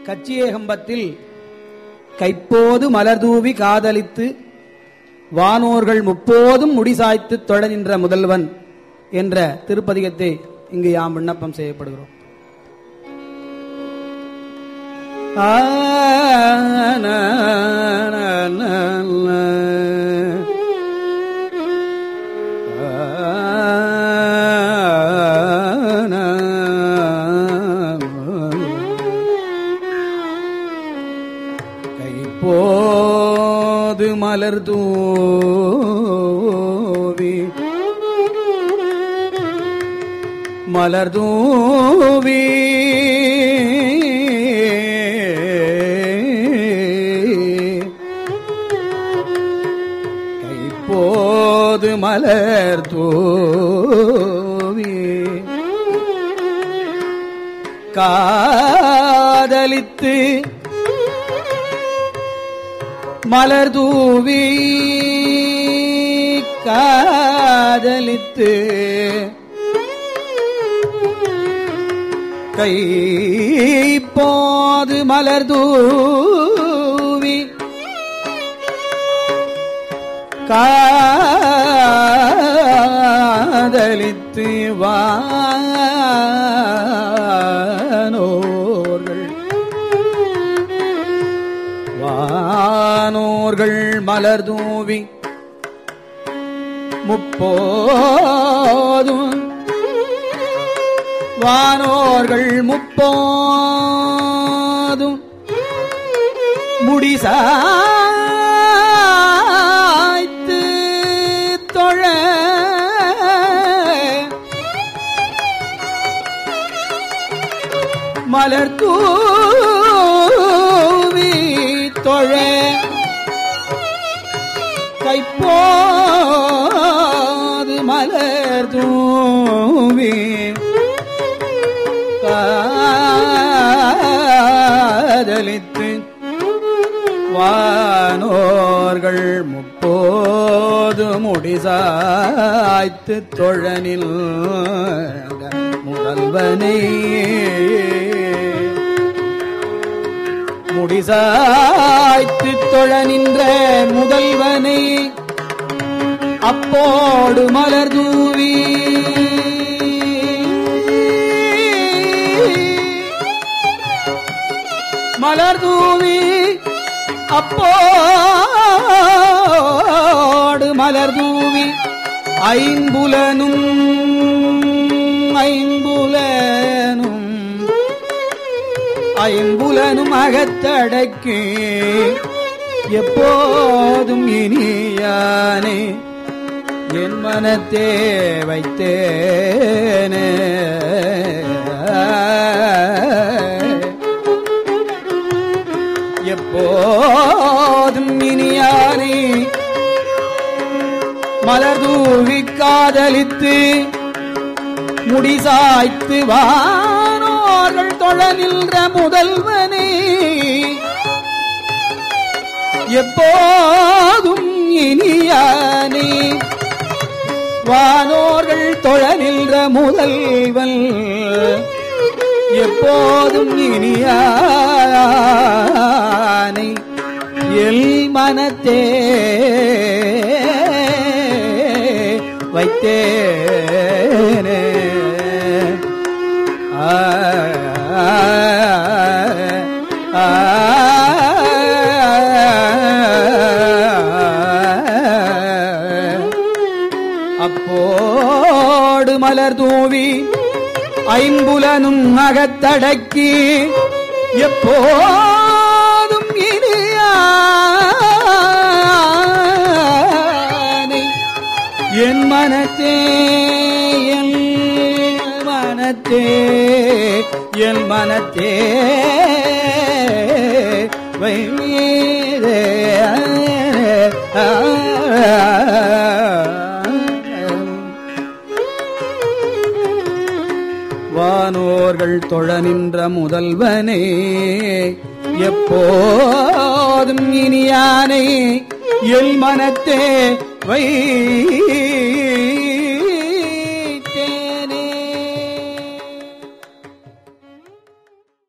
கச்சியேகம்பத்தில் கைப்போது மலர்தூவி காதலித்து வானோர்கள் முப்போதும் முடிசாய்த்து தொழ நின்ற முதல்வன் என்ற திருப்பதிகத்தை இங்கு யாம் விண்ணப்பம் செய்யப்படுகிறோம் ஆ, நா, நா, நா, நா. ஆ, நா, கைப்போது மலர் தூவி மலர் தூவி கைப்போது மலர் தூவி காதலித்து மலர் தூவி காதலித்து கை போது மலர் தூவி காதலித்து வானோர்கள் வானோர்கள் மலர் தூவி முப்போதும் வானோர்கள் முப்போதும் முடிசாய்த்து தொழ மலர் தூவி தொழ கைப்போது மலர் தூவி காதலித்து வானோர்கள் முப்போது முடிசாய்த்து தொழனில் முதல்வனே முடிசாய்த்து தொழ நின்ற முதல்வனை அப்போடு மலர் தூவி மலர் தூவி அப்போடு மலர் தூவி ஐம்புலனும் ஐம்புலனும் ஐம்புலனும் அகத்தடக்கி எப்போதும் இனியானே என் மனத்தே வைத்தேனே எப்போதும் இனியானே மலர் தூவி காதலித்து முடிசாய்த்து வானோர்கள் தொழ நின்ற முதல்வனே எப்போதும் இனியானே வானோர்கள் தொழ நின்ற முதல்வன் எப்போதும் இனியானை எல் மனத்தே வைத்தேனே ஆ, ஆ, அப்போடு மலர் தூவி ஐம்புலனும் அகத்தடக்கி எப்போதும் இனியானை என் மனத்தே என் மனத்தே என் மனத்தே வைரே வானோர்கள் தொழ நின்ற முதல்வனே எப்போதும் இனியானே எல் மனத்தே வை